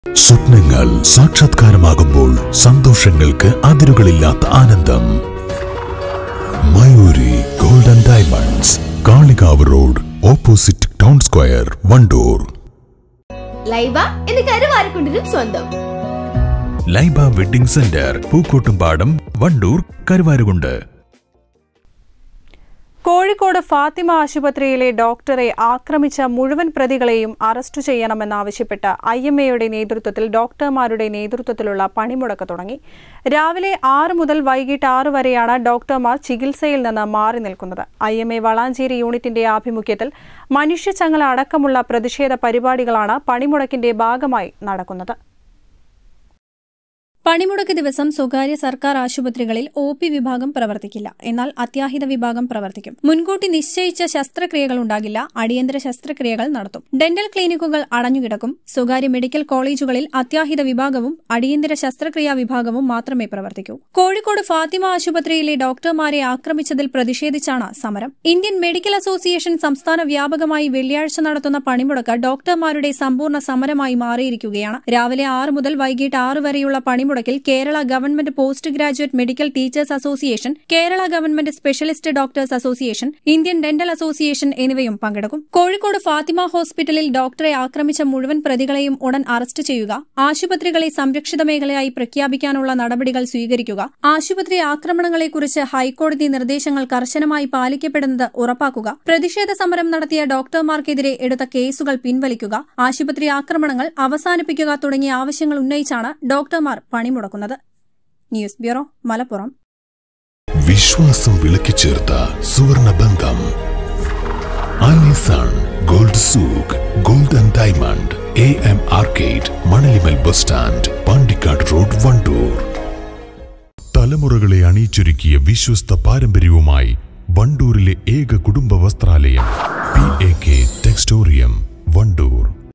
സ്വപ്നങ്ങൾ സാക്ഷാത്കാരമാകുമ്പോൾ സന്തോഷങ്ങൾക്ക് അതിരുകളില്ലാത്ത ആനന്ദം Mayuri golden diamonds Kalikavu road opposite town square Wandoor Laiba എന്ന് കരുവാരക്കുണ്ടിനും സ്വന്തം ലൈബ വെഡിംഗ് സെന്റർ പൂക്കോട്ടുംപാടം വണ്ടൂർ കരുവാരുകുണ്ട് കോഴിക്കോട് ഫാത്തിമ ആശുപത്രിയിലെ ഡോക്ടറെ ആക്രമിച്ച മുഴുവൻ പ്രതികളെയും അറസ്റ്റ് ചെയ്യണമെന്നാവശ്യപ്പെട്ട് ഐ എം എയുടെ നേതൃത്വത്തിൽ ഡോക്ടർമാരുടെ നേതൃത്വത്തിലുള്ള പണിമുടക്ക് തുടങ്ങി രാവിലെ ആറ് മുതൽ വൈകിട്ട് ആറ് വരെയാണ് ഡോക്ടർമാർ ചികിത്സയിൽ നിന്ന് മാറി നിൽക്കുന്നത് ഐ എം എ വളാഞ്ചേരി യൂണിറ്റിന്റെ ആഭിമുഖ്യത്തിൽ മനുഷ്യച്ചങ്ങല അടക്കമുള്ള പ്രതിഷേധ പരിപാടികളാണ് പണിമുടക്കിന്റെ ഭാഗമായി നടക്കുന്നത് പണിമുടക്ക് ദിവസം സ്വകാര്യ സർക്കാർ ആശുപത്രികളിൽ ഒ പി വിഭാഗം പ്രവർത്തിക്കില്ല എന്നാൽ അത്യാഹിത വിഭാഗം പ്രവർത്തിക്കും മുൻകൂട്ടി നിശ്ചയിച്ച ശസ്ത്രക്രിയകൾ ഉണ്ടാകില്ല അടിയന്തര ശസ്ത്രക്രിയകൾ നടത്തും ഡെന്റൽ ക്ലിനിക്കുകൾ അടഞ്ഞുകിടക്കും സ്വകാര്യ മെഡിക്കൽ കോളേജുകളിൽ അത്യാഹിത വിഭാഗവും അടിയന്തര ശസ്ത്രക്രിയാ വിഭാഗവും മാത്രമേ പ്രവർത്തിക്കൂ കോഴിക്കോട് ഫാത്തിമ ആശുപത്രിയിലെ ഡോക്ടർമാരെ ആക്രമിച്ചതിൽ പ്രതിഷേധിച്ചാണ് സമരം ഇന്ത്യൻ മെഡിക്കൽ അസോസിയേഷൻ സംസ്ഥാന വ്യാപകമായി വെള്ളിയാഴ്ച നടത്തുന്ന പണിമുടക്ക് ഡോക്ടർമാരുടെ സമ്പൂർണ്ണ സമരമായി മാറിയിരിക്കുകയാണ് രാവിലെ ആറ് മുതൽ വൈകിട്ട് ആറ് വരെയുള്ള പണിമുടക്കിൽ Kerala government post graduate medical teachers association Kerala government specialist doctors association Indian dental association എന്നിവയും പങ്കെടുക്കും കോഴിക്കോട് ഫാത്തിമ ഹോസ്പിറ്റലിൽ ഡോക്ടറെ ആക്രമിച്ച മുഴുവൻ പ്രതികളെയും ഉടൻ അറസ്റ്റ് ചെയ്യുക ആശുപത്രികളെ സംരക്ഷിത മേഖലയായി പ്രഖ്യാപിക്കാനുള്ള നടപടികൾ സ്വീകരിക്കുക ആശുപത്രി ആക്രമണങ്ങളെക്കുറിച്ച് ഹൈക്കോടതി നിർദ്ദേശങ്ങൾ കർശനമായി പാലിക്കപ്പെടുന്നത് ഉറപ്പാക്കുക പ്രതിഷേധ സമരം നടത്തിയ ഡോക്ടർമാർക്കെതിരെ എടുത്ത കേസുകൾ പിൻവലിക്കുക ആശുപത്രി ആക്രമണങ്ങൾ അവസാനിപ്പിക്കുക തുടങ്ങിയ ആവശ്യങ്ങൾ ഉന്നയിച്ചാണ് ഡോക്ടർമാർ പണിമുടക്കുന്നത് ന്യൂസ് ബ്യൂറോ മലപ്പുറം വിശ്വാസം വിളക്കിച്ചേർത്ത സുവർണ ബന്ധം Alison gold souk gold and diamond A M arcade Manalimal bus stand Pandikkad road Wandoor തലമുറകളെ അണിയിച്ചൊരുക്കിയ വിശ്വസ്ത പാരമ്പര്യവുമായി വണ്ടൂരിലെ ഏക കുടുംബ വസ്ത്രാലയം P A K Textorium Wandoor